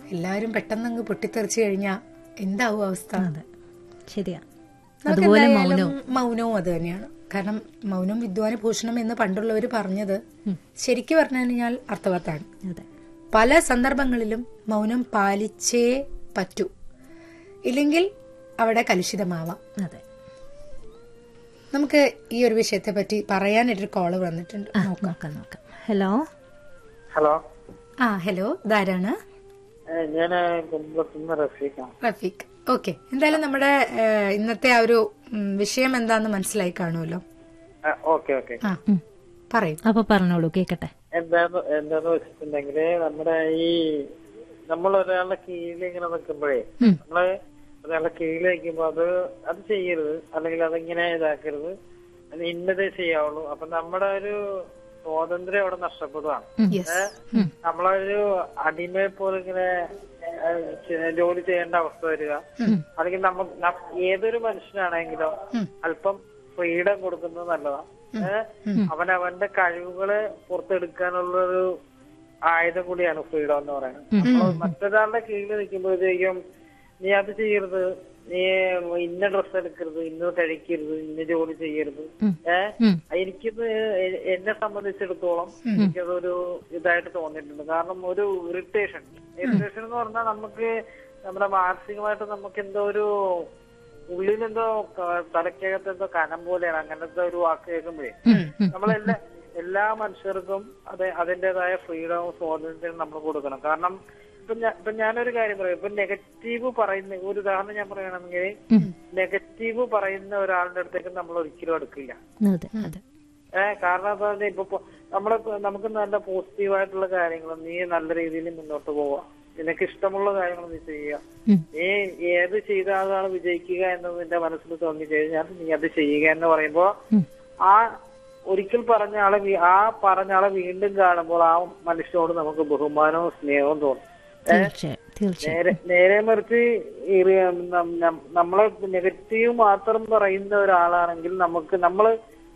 എല്ലാവരും പെട്ടെന്ന് അങ്ങ് പൊട്ടിത്തെറിച്ചു കഴിഞ്ഞാൽ എന്താവും അവസ്ഥ അതെ ശരിയാ നമുക്ക് അതുപോലെ എന്തായാലും മൗനവും മൗനവും അത് തന്നെയാണ് കാരണം മൗനം വിദ്വാന ഭൂഷണം എന്ന് പണ്ടുള്ളവർ പറഞ്ഞത് ശരിക്കും പറഞ്ഞു കഴിഞ്ഞാൽ അർത്ഥവത്താണ് അതെ പല സന്ദർഭങ്ങളിലും മൗനം പാലിച്ചേ പറ്റൂ ഇല്ലെങ്കിൽ അവിടെ കലുഷിതമാവാം അതെ നമുക്ക് ഈ ഒരു വിഷയത്തെ പറ്റി പറയാനായിട്ടൊരു കോള് വന്നിട്ടുണ്ട് ആ, നോക്കാം നോക്കാം ഹലോ ഹലോ ആ ഹലോ ഇതാരാണ് ഞാൻ കുമ്പളത്തുനിന്ന് റഫീഖാണ് റഫീഖ് ഓക്കെ എന്തായാലും നമ്മുടെ ഏഹ്, ഇന്നത്തെ ആ ഒരു ഉം, വിഷയം എന്താന്ന് മനസ്സിലായി കാണുമല്ലോ ഓക്കെ ഓക്കെ ആ പറയൂ അപ്പൊ പറഞ്ഞോളൂ കേക്കട്ടെ എന്താന്ന് എന്താന്ന് വെച്ചിട്ടുണ്ടെങ്കില് നമ്മുടെ ഈ നമ്മൾ ഒരാളുടെ കീഴിൽ ഇങ്ങനെ നിൽക്കുമ്പോഴേ നമ്മള് ഒരാളുടെ കീഴിൽ നിൽക്കുമ്പോ അത് അത് ചെയ്യരുത് അല്ലെങ്കിൽ അതിങ്ങനെ ഇതാക്കരുത് അത് ഇന്നതേ ചെയ്യാവുള്ളൂ അപ്പൊ നമ്മുടെ ഒരു സ്വാതന്ത്ര്യം അവിടെ നഷ്ടപ്പെടുകയാണ് യെസ് നമ്മളൊരു അടിമയെ പോലെ ഇങ്ങനെ ഏഹ്, ചെ- ജോലി ചെയ്യേണ്ട അവസ്ഥ വരിക അല്ലെങ്കിൽ നമ്മ ന- ഏതൊരു മനുഷ്യനാണെങ്കിലും അല്പം ഫ്രീഡം കൊടുക്കുന്നത് നല്ലതാണ് ഏഹ്, അവനവന്റെ കഴിവുകളെ പുറത്തെടുക്കാനുള്ള ഒരു ആയുധം കൂടിയാണ് ഫ്രീഡം എന്ന് പറയുന്നത് അപ്പോൾ മറ്റൊരാളുടെ കീഴിൽ നിൽക്കുമ്പോഴത്തേക്കും നീ അത് ചെയ്യരുത് നീ ഇന്ന ഡ്രസ്സ് എടുക്കരുത് ഇന്നത് കഴിക്കരുത് ഇന്ന ജോലി ചെയ്യരുത് ഏഹ് എനിക്കിത് എ- എന്നെ സംബന്ധിച്ചിടത്തോളം എനിക്കതൊരു ഇതായിട്ട് തോന്നിയിട്ടുണ്ട് കാരണം ഒരു ഇറിറ്റേഷൻ ഇറിറ്റേഷൻ എന്ന് പറഞ്ഞാൽ നമുക്ക് നമ്മുടെ മാനസികമായിട്ട് നമുക്ക് എന്തോ ഒരു ഉള്ളിലെന്തോ ക- തലയ്ക്കകത്ത് എന്തോ കനം പോലെയാണ് അങ്ങനത്തെ ഒരു വാക്ക് കേൾക്കുമ്പോഴേ നമ്മളെല്ലാ എല്ലാ മനുഷ്യർക്കും അതെ അതിന്റേതായ ഫ്രീഡവും സ്വാതന്ത്ര്യവും നമ്മൾ കൊടുക്കണം കാരണം ഇപ്പൊ ഞാൻ ഇപ്പൊ ഞാനൊരു കാര്യം പറയാം ഇപ്പൊ നെഗറ്റീവ് പറയുന്ന ഒരു ഉദാഹരണം ഞാൻ പറയുകയാണെങ്കിൽ നെഗറ്റീവ് പറയുന്ന ഒരാളുടെ അടുത്തേക്ക് നമ്മൾ ഒരിക്കലും എടുക്കില്ല അതെ അതെ ഏഹ് കാരണം എന്താ പറഞ്ഞാ ഇപ്പൊ പൊ- നമ്മളെ നമുക്ക് നല്ല പോസിറ്റീവായിട്ടുള്ള കാര്യങ്ങൾ നീ നല്ല രീതിയിൽ മുന്നോട്ട് പോവുക നിനക്ക് ഇഷ്ടമുള്ള കാര്യങ്ങൾ നീ ചെയ്യുക ഉം. നീ ഏത് ചെയ്ത ആളാണ് വിജയിക്കുക എന്നത് നിന്റെ മനസ്സിൽ തോന്നി കഴിഞ്ഞാൽ നീ അത് ചെയ്യുക എന്ന് പറയുമ്പോ ആ ഒരിക്കൽ പറഞ്ഞ ആളെ വീ- ആ പറഞ്ഞ ആളെ വീണ്ടും കാണുമ്പോൾ ആ മനുഷ്യനോട് നമുക്ക് ബഹുമാനവും സ്നേഹവും തോന്നും തീർച്ചയായും തീർച്ചയായും നേരെ നേരെ മറിച്ച് ഈ നം- നം- നമ്മളെ നെഗറ്റീവ് മാത്രം പറയുന്ന ഒരാളാണെങ്കിൽ നമുക്ക് നമ്മള്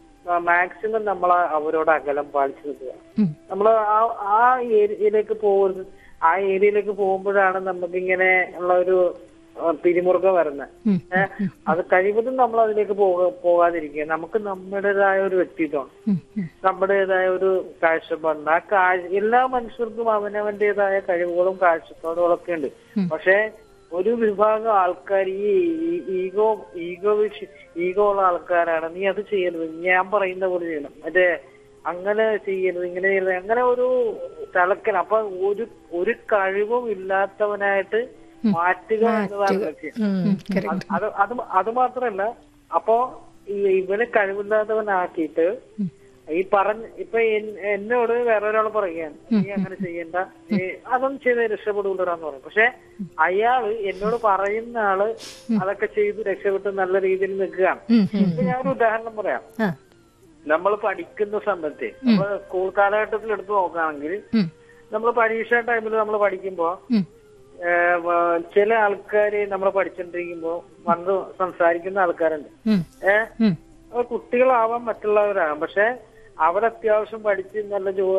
മാക്സിമം നമ്മൾ അവരോട് അകലം പാലിച്ചു നിൽക്കുക ഉം. നമ്മൾ ആ ആ ഏരിയയിലേക്ക് പോകരുത് ആ ഏരിയയിലേക്ക് പോകുമ്പോഴാണ് നമുക്കിങ്ങനെ ഉള്ള ഒരു ആ, പിരിമുറുക്കം വരുന്നത് ഉം. ഏഹ് അത് കഴിവതും നമ്മൾ അതിലേക്ക് പോക പോകാതിരിക്കുക നമുക്ക് നമ്മുടേതായ ഒരു വ്യക്തിത്വം ഉം, ഉം. നമ്മുടേതായ ഒരു കാഴ്ചപ്പാടുണ്ട് ആ കാഴ്ച എല്ലാ മനുഷ്യർക്കും അവനവന്റേതായ കഴിവുകളും കാഴ്ചപ്പാടുകളും ഒക്കെ ഉണ്ട് പക്ഷെ ഒരു വിഭാഗം ആൾക്കാർ ഈ ഈ- ഈഗോ ഈഗോ വിഷ- ഈഗോ ഉള്ള ആൾക്കാരാണ് നീ അത് ചെയ്യരുത് ഞാൻ പറയുന്ന പോലെ ചെയ്യണം മറ്റേ അങ്ങനെ ചെയ്യരുത് ഇങ്ങനെ ചെയ്യരുത് അങ്ങനെ ഒരു തലക്കൽ അപ്പൊ ഒരു ഒരു കഴിവും ഇല്ലാത്തവനായിട്ട് മാറ്റുക എന്നതാണ് ലക്ഷ്യം കറക്റ്റ് അത് അത് അത് മാത്രല്ല അപ്പോ ഈ ഇവനെ കഴിവില്ലാത്തവനാക്കിയിട്ട് ഈ പറഞ്ഞ ഇപ്പൊ എൻ- എന്നോട് വേറെ ഒരാൾ പറയുകയാണ് നീ അങ്ങനെ ചെയ്യണ്ട നീ അതൊന്നും ചെയ്ത് രക്ഷപ്പെടൂലെന്ന് പറയും പക്ഷെ അയാള് എന്നോട് പറയുന്ന ആള് അതൊക്കെ ചെയ്ത് രക്ഷപ്പെട്ട് നല്ല രീതിയിൽ നിൽക്കുകയാണ് ഇപ്പൊ ഞാനൊരു ഉദാഹരണം പറയാം ആ നമ്മൾ പഠിക്കുന്ന സമയത്ത് നമ്മൾ സ്കൂൾ കാലഘട്ടത്തിൽ എടുത്ത് നോക്കുകയാണെങ്കിൽ ഉം. നമ്മൾ പരീക്ഷ ടൈമിൽ നമ്മൾ പഠിക്കുമ്പോ ഉം. ഏഹ് വ- ചില ആൾക്കാര് നമ്മൾ പഠിച്ചോണ്ടിരിക്കുമ്പോ വന്ന് സംസാരിക്കുന്ന ആൾക്കാരുണ്ട് ഉം. ഏഹ് ഉം. അത് കുട്ടികളാവാം മറ്റുള്ളവരാകാം പക്ഷെ അവരത്യാവശ്യം പഠിച്ച് നല്ല ജോ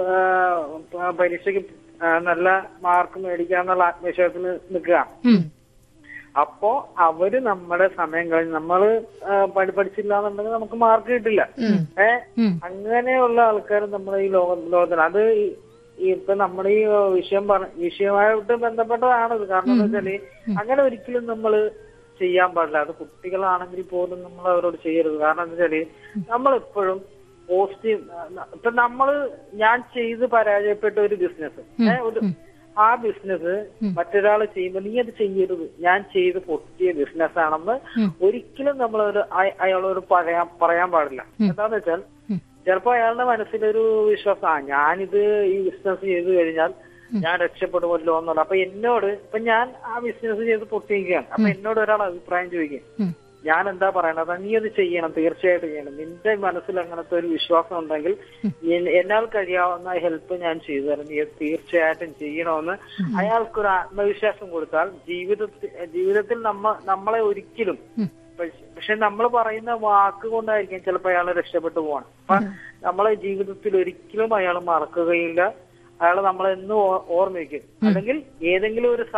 ആ, പരീക്ഷയ്ക്ക് ആ, നല്ല മാർക്ക് മേടിക്കാന്നുള്ള ആത്മവിശ്വാസത്തിൽ നിൽക്കുക ഉം. അപ്പോ അവര് നമ്മുടെ സമയം കഴിഞ്ഞ് നമ്മള് ആ, പഠി പഠിച്ചില്ല എന്നുണ്ടെങ്കിൽ നമുക്ക് മാർക്ക് കിട്ടില്ല ഏ ഉം. അങ്ങനെയുള്ള ആൾക്കാർ നമ്മുടെ ഈ ലോക ലോകത്തിൽ അത് ഈ- ഈ ഇപ്പൊ നമ്മുടെ ഈ വിഷയം പറ വിഷയമായിട്ട് ബന്ധപ്പെട്ടതാണ് ഇത് കാരണം എന്താ വെച്ചാല് അങ്ങനെ ഒരിക്കലും നമ്മള് ചെയ്യാൻ പാടില്ല അത് കുട്ടികളാണെങ്കിൽ പോലും നമ്മൾ അവരോട് ചെയ്യരുത് കാരണം എന്താ വെച്ചാല് നമ്മളെപ്പോഴും പോസിറ്റീവ് ഇപ്പൊ നമ്മള് ഞാൻ ചെയ്ത് പരാജയപ്പെട്ട ഒരു ബിസിനസ് ഒരു ആ ബിസിനസ് മറ്റൊരാൾ ചെയ്യുമ്പോൾ നീ അത് ചെയ്യരുത് ഞാൻ ചെയ്ത് പൊട്ടിയ ബിസിനസ് ആണെന്ന് ഒരിക്കലും നമ്മൾ ഒരു അയാളോട് പറയാൻ പറയാൻ പാടില്ല എന്താന്ന് വെച്ചാൽ ചിലപ്പോ അയാളുടെ മനസ്സിലൊരു വിശ്വാസം ആ ഞാനിത് ഈ ബിസിനസ് ചെയ്ത് കഴിഞ്ഞാൽ ഞാൻ രക്ഷപ്പെടുമല്ലോ എന്നുള്ള അപ്പൊ എന്നോട് ഇപ്പൊ ഞാൻ ആ ബിസിനസ് ചെയ്ത് പൊട്ടിയിരിക്കുകയാണ് അപ്പൊ എന്നോട് ഒരാൾ അഭിപ്രായം ചോദിക്കും ഉം. ഞാൻ എന്താ പറയണത് നീ അത് ചെയ്യണം തീർച്ചയായിട്ടും ചെയ്യണം നിന്റെ മനസ്സിൽ അങ്ങനത്തെ ഒരു വിശ്വാസം ഉണ്ടെങ്കിൽ എൻ- എന്നാൽ കഴിയാവുന്ന ഹെൽപ്പ് ഞാൻ ചെയ്തു തരാം നീ അത് തീർച്ചയായിട്ടും ചെയ്യണമെന്ന് അയാൾക്കൊരു ആത്മവിശ്വാസം കൊടുത്താൽ ജീവിതത്തിൽ ജീവിതത്തിൽ നമ്മ നമ്മളെ ഒരിക്കലും പക്ഷെ- പക്ഷെ നമ്മൾ പറയുന്ന വാക്ക് കൊണ്ടായിരിക്കും ചിലപ്പോൾ അയാൾ രക്ഷപ്പെട്ടു പോവാണ് അപ്പൊ നമ്മളെ ജീവിതത്തിൽ ഒരിക്കലും അയാൾ മറക്കുകയില്ല അയാൾ നമ്മളെന്നും ഓ- ഓർമ്മിക്കും അല്ലെങ്കിൽ ഏതെങ്കിലും ഒരു